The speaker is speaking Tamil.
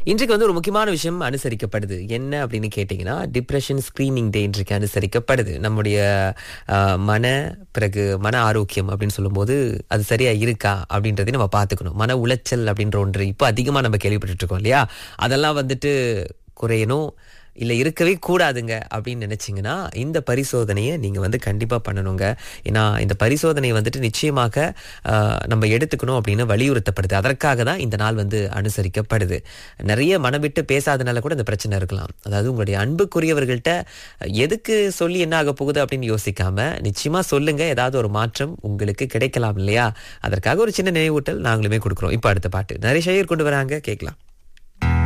இன்றைக்கு வந்து ஒரு முக்கியமான விஷயம் அனுசரிக்கப்படுது என்ன அப்படின்னு கேட்டிங்கன்னா டிப்ரெஷன் ஸ்கிரீனிங் டே இன்றைக்கு அனுசரிக்கப்படுது நம்முடைய ஆஹ், மன பிறகு மன ஆரோக்கியம் அப்படின்னு சொல்லும்போது அது சரியா இருக்கா அப்படின்றதையும் நம்ம பார்த்துக்கணும் மன உளைச்சல் அப்படின்ற ஒன்று இப்போ அதிகமாக நம்ம கேள்விப்பட்டுட்டு இருக்கோம் இல்லையா அதெல்லாம் வந்துட்டு குறையணும் இல்லை இருக்கவே கூடாதுங்க அப்படின்னு நினைச்சீங்கன்னா இந்த பரிசோதனையை நீங்கள் வந்து கண்டிப்பாக பண்ணணுங்க ஏன்னா இந்த பரிசோதனை வந்துட்டு நிச்சயமாக ஆஹ், நம்ம எடுத்துக்கணும் அப்படின்னு வலியுறுத்தப்படுது அதற்காக தான் இந்த நாள் வந்து அனுசரிக்கப்படுது நிறைய மனம் விட்டு பேசாதனால கூட இந்த பிரச்சனை இருக்கலாம் அதாவது உங்களுடைய அன்புக்குரியவர்கள்ட்ட எதுக்கு சொல்லி என்ன ஆக போகுது அப்படின்னு யோசிக்காம நிச்சயமா சொல்லுங்க ஏதாவது ஒரு மாற்றம் உங்களுக்கு கிடைக்கலாம் இல்லையா அதற்காக ஒரு சின்ன நினைவூட்டல் நாங்களுமே கொடுக்குறோம் இப்போ அடுத்த பாட்டு நிறைய ஷேர் கொண்டு வராங்க கேட்கலாம்